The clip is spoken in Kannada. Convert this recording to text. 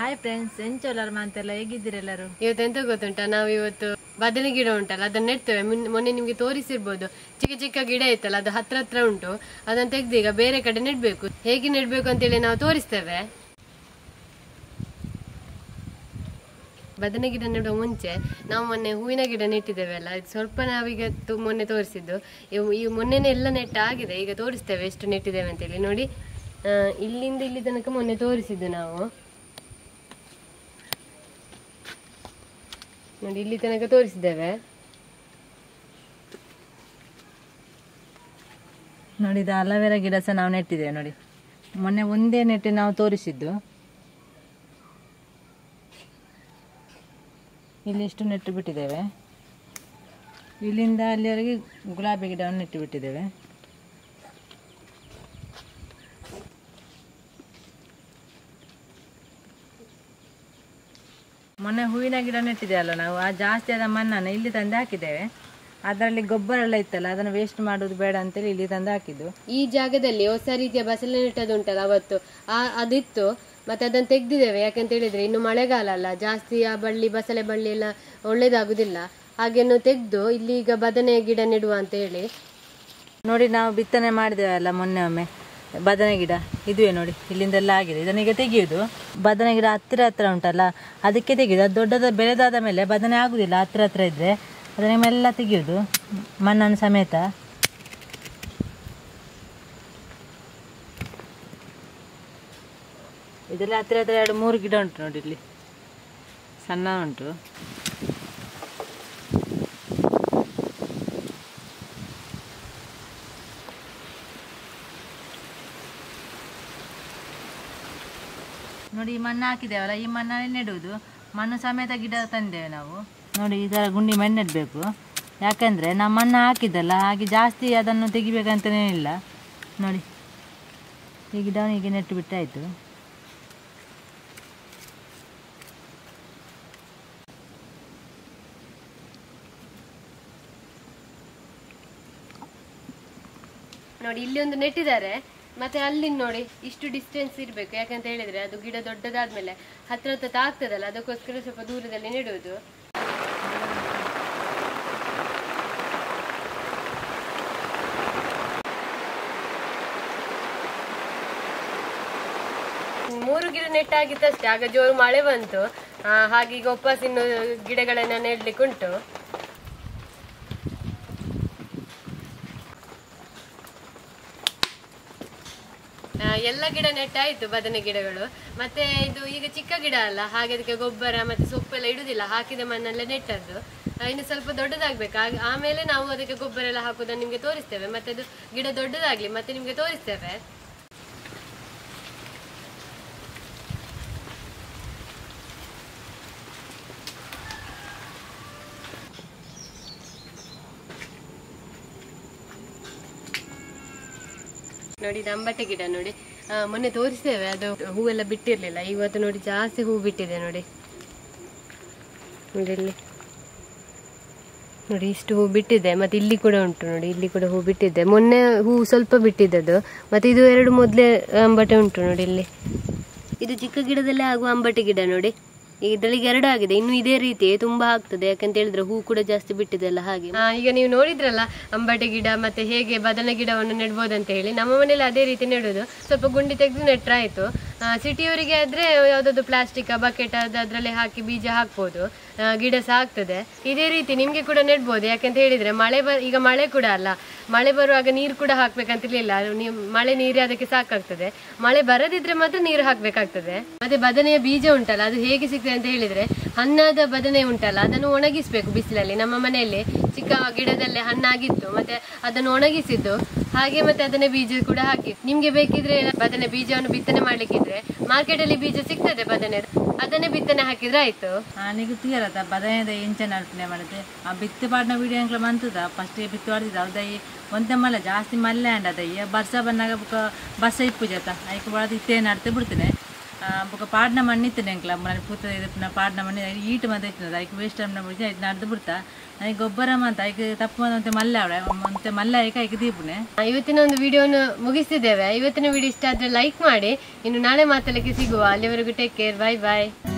ಹಾಯ್ ಫ್ರೆಂಡ್ಸ್ ಎಂಚೋಲರ್ಮ ಅಂತೆಲ್ಲ ಹೇಗಿದ್ದೀರೆಲ್ಲರೂ ಇವತ್ತು ಎಂತ ಗೊತ್ತುಂಟಾ ನಾವು ಇವತ್ತು ಬದನೆ ಗಿಡ ಉಂಟಲ್ಲ ಅದನ್ನ ನೆಡ್ತೇವೆ ಮುನ್- ಮೊನ್ನೆ ನಿಮ್ಗೆ ತೋರಿಸಿರ್ಬೋದು ಚಿಕ್ಕ ಚಿಕ್ಕ ಗಿಡ ಇತ್ತಲ್ಲ ಅದು ಹತ್ರ ಹತ್ರ ಉಂಟು ಅದನ್ನ ತೆಗ್ದು ಈಗ ಬೇರೆ ಕಡೆ ನೆಡ್ಬೇಕು ಹೇಗೆ ನೆಡ್ಬೇಕು ಅಂತೇಳಿ ನಾವು ತೋರಿಸ್ತೇವೆ ಬದನೆ ಗಿಡ ನೆಡುವ ಮುಂಚೆ ನಾವು ಮೊನ್ನೆ ಹೂವಿನ ಗಿಡ ನೆಟ್ಟಿದ್ದೇವೆ ಅಲ್ಲ ಇದು ಸ್ವಲ್ಪ ನಾವೀಗ ತು- ಮೊನ್ನೆ ತೋರಿಸಿದ್ದು ಇವು ಈ ಮೊನ್ನೆನೇ ಎಲ್ಲ ನೆಟ್ಟ ಆಗಿದೆ ಈಗ ತೋರಿಸ್ತೇವೆ ಎಷ್ಟು ನೆಟ್ಟಿದ್ದೇವೆ ಅಂತೇಳಿ ನೋಡಿ ಆ, ಇಲ್ಲಿಂದ ಇಲ್ಲಿ ತನಕ ಮೊನ್ನೆ ತೋರಿಸಿದ್ದು ನಾವು ನೋಡಿ ಇಲ್ಲಿ ತನಕ ತೋರಿಸಿದ್ದೇವೆ ನೋಡಿ ಇದು ಅಲವೇರಾ ಗಿಡ ಸಹ ನಾವು ನೆಟ್ಟಿದ್ದೇವೆ ನೋಡಿ ಮೊನ್ನೆ ಒಂದೇ ನೆಟ್ಟು ನಾವು ತೋರಿಸಿದ್ದು ಇಲ್ಲಿ ಇಷ್ಟು ನೆಟ್ಟು ಬಿಟ್ಟಿದ್ದೇವೆ ಇಲ್ಲಿಂದ ಅಲ್ಲಿವರೆಗೆ ಗುಲಾಬಿ ಗಿಡವನ್ನು ನೆಟ್ಟು ಬಿಟ್ಟಿದ್ದೇವೆ ಮೊನ್ನೆ ಹೂವಿನ ಗಿಡ ನೆಟ್ಟಿದೆ ಅಲ್ಲ ನಾವು ಆ ಜಾಸ್ತಿ ಆದ ಮಣ್ಣನ್ನು ಇಲ್ಲಿ ತಂದು ಹಾಕಿದ್ದೇವೆ ಅದರಲ್ಲಿ ಗೊಬ್ಬರ ಎಲ್ಲ ಇತ್ತಲ್ಲ ಅದನ್ನು ವೇಸ್ಟ್ ಮಾಡೋದು ಬೇಡ ಅಂತೇಳಿ ಇಲ್ಲಿ ತಂದು ಹಾಕಿದ್ದು ಈ ಜಾಗದಲ್ಲಿ ಹೊಸ ರೀತಿಯ ಬಸಳೆ ನೆಟ್ಟದುಂಟಲ್ಲ ಅವತ್ತು ಆ ಅದಿತ್ತು ಮತ್ತೆ ಅದನ್ನ ತೆಗ್ದಿದ್ದೇವೆ ಯಾಕಂತ ಹೇಳಿದ್ರೆ ಇನ್ನು ಮಳೆಗಾಲ ಅಲ್ಲ ಜಾಸ್ತಿ ಆ ಬಳ್ಳಿ ಬಸಳೆ ಬಳ್ಳಿ ಎಲ್ಲ ಒಳ್ಳೇದಾಗುದಿಲ್ಲ ಹಾಗೇನು ತೆಗ್ದು ಇಲ್ಲಿ ಈಗ ಬದನೆ ಗಿಡ ನೆಡುವ ಅಂತ ಹೇಳಿ ನೋಡಿ ನಾವು ಬಿತ್ತನೆ ಮಾಡಿದ್ದೇವಲ್ಲ ಮೊನ್ನೆ ಒಮ್ಮೆ ಬದನೆ ಗಿಡ ಇದುವೇ ನೋಡಿ ಇಲ್ಲಿಂದೆಲ್ಲ ಆಗಿದೆ ಇದನ್ನೀಗ ತೆಗೆಯುವುದು ಬದನೆ ಗಿಡ ಹತ್ತಿರ ಹತ್ರ ಉಂಟಲ್ಲ ಅದಕ್ಕೆ ತೆಗೆಯುದು ಅದು ದೊಡ್ಡದ ಬೆಳೆದಾದ ಮೇಲೆ ಬದನೆ ಆಗುದಿಲ್ಲ ಹತ್ತಿರ ಹತ್ರ ಇದ್ರೆ ಅದನ್ನ ಮೆಲ್ಲ ತೆಗೆಯುವುದು ಮಣ್ಣನ್ನು ಸಮೇತ ಇದೆಲ್ಲ ಹತ್ತಿರ ಹತ್ರ ಎರಡು ಮೂರು ಗಿಡ ಉಂಟು ನೋಡಿ ಇಲ್ಲಿ ಸಣ್ಣ ಉಂಟು ನೋಡಿ ಈ ಮಣ್ಣು ಹಾಕಿದ್ದೇವಲ್ಲ ಈ ಮಣ್ಣಲ್ಲಿ ನೆಡುವುದು ಮಣ್ಣು ಸಮೇತ ಗಿಡ ತಂದೇವೆ ನಾವು ನೋಡಿ ಈ ಥರ ಗುಂಡಿ ಮಣ್ಣು ನೆಡಬೇಕು ಯಾಕಂದರೆ ನಾವು ಮಣ್ಣು ಹಾಕಿದ್ದಲ್ಲ ಹಾಗೆ ಜಾಸ್ತಿ ಅದನ್ನು ತೆಗಿಬೇಕಂತಲೇ ಇಲ್ಲ ನೋಡಿ ಈ ಗಿಡವನ್ನು ಹೀಗೆ ನೆಟ್ಟು ಬಿಟ್ಟಾಯಿತು ನೋಡಿ ಇಲ್ಲಿ ಒಂದು ನೆಟ್ಟಿದ್ದಾರೆ ಮತ್ತೆ ಅಲ್ಲಿ ನೋಡಿ ಇಷ್ಟು ಡಿಸ್ಟೆನ್ಸ್ ಇರ್ಬೇಕು ಯಾಕಂತ ಹೇಳಿದ್ರೆ ಅದು ಗಿಡ ದೊಡ್ಡದಾದ್ಮೇಲೆ ಹತ್ರ ಹತ್ರ ತಾಗ್ತದಲ್ಲ ಅದಕ್ಕೋಸ್ಕರ ಸ್ವಲ್ಪ ದೂರದಲ್ಲಿ ನೆಡುವುದು ಮೂರು ಗಿಡ ನೆಟ್ಟಾಗಿತ್ತಷ್ಟೇ ಆಗ ಜೋರು ಮಳೆ ಬಂತು ಆ, ಹಾಗೆ ಈಗ ವಾಪಸ್ ಇನ್ನು ಗಿಡಗಳನ್ನ ನೆಡ್ಲಿಕ್ಕೆ ಉಂಟು ಆ, ಎಲ್ಲ ಗಿಡ ನೆಟ್ಟಾಯ್ತು ಬದನೆ ಗಿಡಗಳು ಮತ್ತೆ ಇದು ಈಗ ಚಿಕ್ಕ ಗಿಡ ಅಲ್ಲ ಹಾಗೆ ಅದಕ್ಕೆ ಗೊಬ್ಬರ ಮತ್ತೆ ಸೊಪ್ಪೆಲ್ಲ ಇಡುದಿಲ್ಲ ಹಾಕಿದ ಮಣ್ಣಲ್ಲೇ ನೆಟ್ಟದ್ದು ಆ, ಇನ್ನು ಸ್ವಲ್ಪ ದೊಡ್ಡದಾಗ್ಬೇಕು ಆಗ- ಆಮೇಲೆ ನಾವು ಅದಕ್ಕೆ ಗೊಬ್ಬರ ಎಲ್ಲ ಹಾಕೋದನ್ನ ನಿಮ್ಗೆ ತೋರಿಸ್ತೇವೆ ಮತ್ತೆ ಅದು ಗಿಡ ದೊಡ್ಡದಾಗ್ಲಿ ಮತ್ತೆ ನಿಮ್ಗೆ ತೋರಿಸ್ತೇವೆ ನೋಡಿ ಇದು ಅಂಬಟೆ ಗಿಡ ನೋಡಿ ಆ, ಮೊನ್ನೆ ತೋರಿಸ್ತೇವೆ ಅದು ಹೂವೆಲ್ಲ ಬಿಟ್ಟಿರ್ಲಿಲ್ಲ ಇವತ್ತು ನೋಡಿ ಜಾಸ್ತಿ ಹೂ ಬಿಟ್ಟಿದೆ ನೋಡಿ ನೋಡಿ ಇಲ್ಲಿ ನೋಡಿ ಇಷ್ಟು ಹೂ ಬಿಟ್ಟಿದೆ ಮತ್ತೆ ಇಲ್ಲಿ ಕೂಡ ಉಂಟು ನೋಡಿ ಇಲ್ಲಿ ಕೂಡ ಹೂ ಬಿಟ್ಟಿದೆ ಮೊನ್ನೆ ಹೂ ಸ್ವಲ್ಪ ಬಿಟ್ಟಿದ್ದದು ಮತ್ತೆ ಇದು ಎರಡು ಮೊದಲೇ ಅಂಬಟೆ ಉಂಟು ನೋಡಿ ಇಲ್ಲಿ ಇದು ಚಿಕ್ಕ ಗಿಡದಲ್ಲೇ ಆಗುವ ಅಂಬಟೆ ಗಿಡ ನೋಡಿ ಇದರಲ್ಲಿ ಎರಡು ಆಗಿದೆ ಇನ್ನು ಇದೇ ರೀತಿ ತುಂಬಾ ಆಗ್ತದೆ ಯಾಕಂತ ಹೇಳಿದ್ರೆ ಹೂ ಕೂಡ ಜಾಸ್ತಿ ಬಿಟ್ಟಿದೆ ಅಲ್ಲ ಹಾಗೆ ಆ, ಈಗ ನೀವು ನೋಡಿದ್ರಲ್ಲ ಅಂಬಟೆ ಗಿಡ ಮತ್ತೆ ಹೇಗೆ ಬದನೆ ಗಿಡವನ್ನು ನೆಡ್ಬೋದಂತ ಹೇಳಿ ನಮ್ಮ ಮನೇಲಿ ಅದೇ ರೀತಿ ನೆಡೋದು ಸ್ವಲ್ಪ ಗುಂಡಿ ತೆಗೆದು ನೆಟ್ರಾಯ್ತು ಸಿಟಿಯವರಿಗೆ ಆದ್ರೆ ಯಾವ್ದಾದ್ರು ಪ್ಲಾಸ್ಟಿಕ್ ಬಕೆಟ್ ಅದ್ರಲ್ಲಿ ಹಾಕಿ ಬೀಜ ಹಾಕ್ಬೋದು ಆ, ಗಿಡ ಸಹ ಆಗ್ತದೆ ಇದೇ ರೀತಿ ನಿಮ್ಗೆ ಕೂಡ ನೆಡ್ಬೋದು ಯಾಕಂತ ಹೇಳಿದ್ರೆ ಮಳೆ ಬ ಈಗ ಮಳೆ ಕೂಡ ಅಲ್ಲ ಮಳೆ ಬರುವಾಗ ನೀರು ಕೂಡ ಹಾಕ್ಬೇಕಂತಿರ್ಲಿಲ್ಲ ಅದು ನೀವು ಮಳೆ ನೀರೇ ಅದಕ್ಕೆ ಸಾಕಾಗ್ತದೆ ಮಳೆ ಬರದಿದ್ರೆ ಮಾತ್ರ ನೀರು ಹಾಕ್ಬೇಕಾಗ್ತದೆ ಮತ್ತೆ ಬದನೆಯ ಬೀಜ ಉಂಟಲ್ಲ ಅದು ಹೇಗೆ ಸಿಗ್ತದೆ ಅಂತ ಹೇಳಿದ್ರೆ ಹಣ್ಣಾದ ಬದನೆ ಉಂಟಲ್ಲ ಅದನ್ನು ಒಣಗಿಸ್ಬೇಕು ಬಿಸಿಲಲ್ಲಿ ನಮ್ಮ ಮನೆಯಲ್ಲಿ ಚಿಕ್ಕ ಗಿಡದಲ್ಲೇ ಹಣ್ಣಾಗಿತ್ತು ಮತ್ತೆ ಅದನ್ನು ಒಣಗಿಸಿದ್ದು ಹಾಗೆ ಮತ್ತೆ ಅದನ್ನೇ ಬೀಜ ಕೂಡ ಹಾಕಿ ನಿಮ್ಗೆ ಬೇಕಿದ್ರೆ ಬದನೆ ಬೀಜವನ್ನು ಬಿತ್ತನೆ ಮಾಡ್ಲಿಕ್ಕಿದ್ರೆ ಮಾರ್ಕೆಟ್ ಅಲ್ಲಿ ಬೀಜ ಸಿಗ್ತದೆ ಬದನೆ ಅದನ್ನೇ ಬಿತ್ತನೆ ಹಾಕಿದ್ರೆ ಆಯ್ತು నీకు తీయరత బదనేద ఎంచ నడుపునే మనది ఆ బిత్తి పాడిన వీడియో ఇంట్లో మంతుదా ఫస్ట్ బిత్తి పడుతుంది అవుతాయి ಒಂದೇ ಮಲ್ಲ ಜಾಸ್ತಿ ಮಲ್ಲೆ ಅಂಡ್ ಅದಯ್ಯ ಬರ್ಸ ಬಂದಾಗ ಬುಕ್ಕ ಬಸ್ಸ ಇಪ್ಪು ಜತ ಐಕ್ ಬಳದ ಇತ್ತೇ ನಡ್ತೆ ಬಿಡ್ತೇನೆ ಬೊಕ ಪಾಡ್ನ ಮಣ್ಣಿತ್ತೇನೆ ಅಂಕ್ಲ ಮನೆ ಪೂತ ಇದನ್ನ ಪಾಡ್ನ ಮಣ್ಣಿ ಈಟ್ ಮಂತ ಇತ್ತು ಅದಕ್ಕೆ ವೇಸ್ಟ್ ಟೈಮ್ ಬಿಡಿಸಿ ಅದು ನಡ್ದು ಬಿಡ್ತಾ ಅದಕ್ಕೆ ಗೊಬ್ಬರ ಮಂತ ಅದಕ್ಕೆ ತಪ್ಪು ಮಂತೆ ಮಲ್ಲ ಅವಳೆ ಮತ್ತೆ ಮಲ್ಲ ಆಯ್ಕೆ ಅದಕ್ಕೆ ದೀಪುನೆ ಆ, ಇವತ್ತಿನ ಒಂದು ವಿಡಿಯೋನ ಮುಗಿಸ್ತಿದ್ದೇವೆ ಇವತ್ತಿನ ವಿಡಿಯೋ ಇಷ್ಟ ಆದ್ರೆ ಲೈಕ್ ಮಾಡಿ ಇನ್ನು ನಾಳೆ ಮಾತಾಡಲಿಕ್ಕೆ ಸಿಗುವ ಅಲ್ಲಿವರೆಗೂ ಟೇಕ್ ಕೇರ್ ಬಾಯ್ ಬಾಯ್